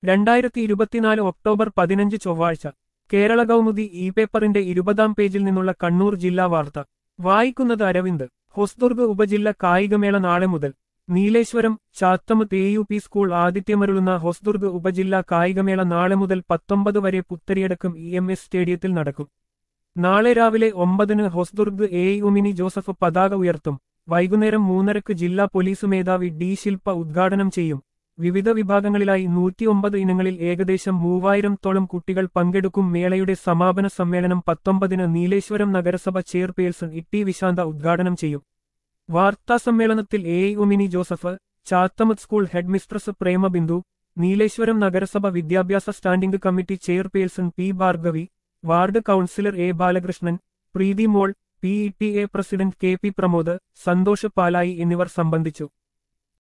രണ്ടായിരത്തി ഇരുപത്തിനാല് ഒക്ടോബർ പതിനഞ്ച് ചൊവ്വാഴ്ച കേരള കൗമുദി ഇ പേപ്പറിന്റെ ഇരുപതാം പേജിൽ നിന്നുള്ള കണ്ണൂർ ജില്ലാ വാർത്ത വായിക്കുന്നത് അരവിന്ദ് ഹൊസ്ദുർഗ് ഉപജില്ല കായികമേള നാളെ മുതൽ Nileshwaram Chathamath A U P school ആതിഥ്യമരുളുന്ന ഹൊസ്ദുർഗ് ഉപജില്ല കായികമേള നാളെ മുതൽ പത്തൊമ്പത് വരെ പുത്തരിയടക്കം ഇ എം എസ് സ്റ്റേഡിയത്തിൽ നടക്കും നാളെ രാവിലെ ഒമ്പതിന് ഹൊസ്ദുർഗ് എ ഉമിനി ജോസഫ് പതാക ഉയർത്തും വൈകുന്നേരം മൂന്നരക്ക് ജില്ലാ പോലീസ് മേധാവി ഡി ശില്പ ഉദ്ഘാടനം ചെയ്യും വിവിധ വിഭാഗങ്ങളിലായി നൂറ്റിയൊമ്പത് ഇനങ്ങളിൽ ഏകദേശം മൂവായിരത്തോളം കുട്ടികൾ പങ്കെടുക്കും മേളയുടെ സമാപന സമ്മേളനം പത്തൊമ്പതിന് നീലേശ്വരം നഗരസഭ ചെയർപേഴ്സൺ ഇട്ടി വിശാന്ത ഉദ്ഘാടനം ചെയ്യും വാർത്താ സമ്മേളനത്തിൽ A Umini Joseph Chathamath school headmistress Premabindu Nileshwaram നഗരസഭ വിദ്യാഭ്യാസ standing committee chairperson P Bhargavi ward councillor A Balakrishnan Preethi Mol P E T A president K P Pramod Santhosh Palayi എന്നിവർ സംബന്ധിച്ചു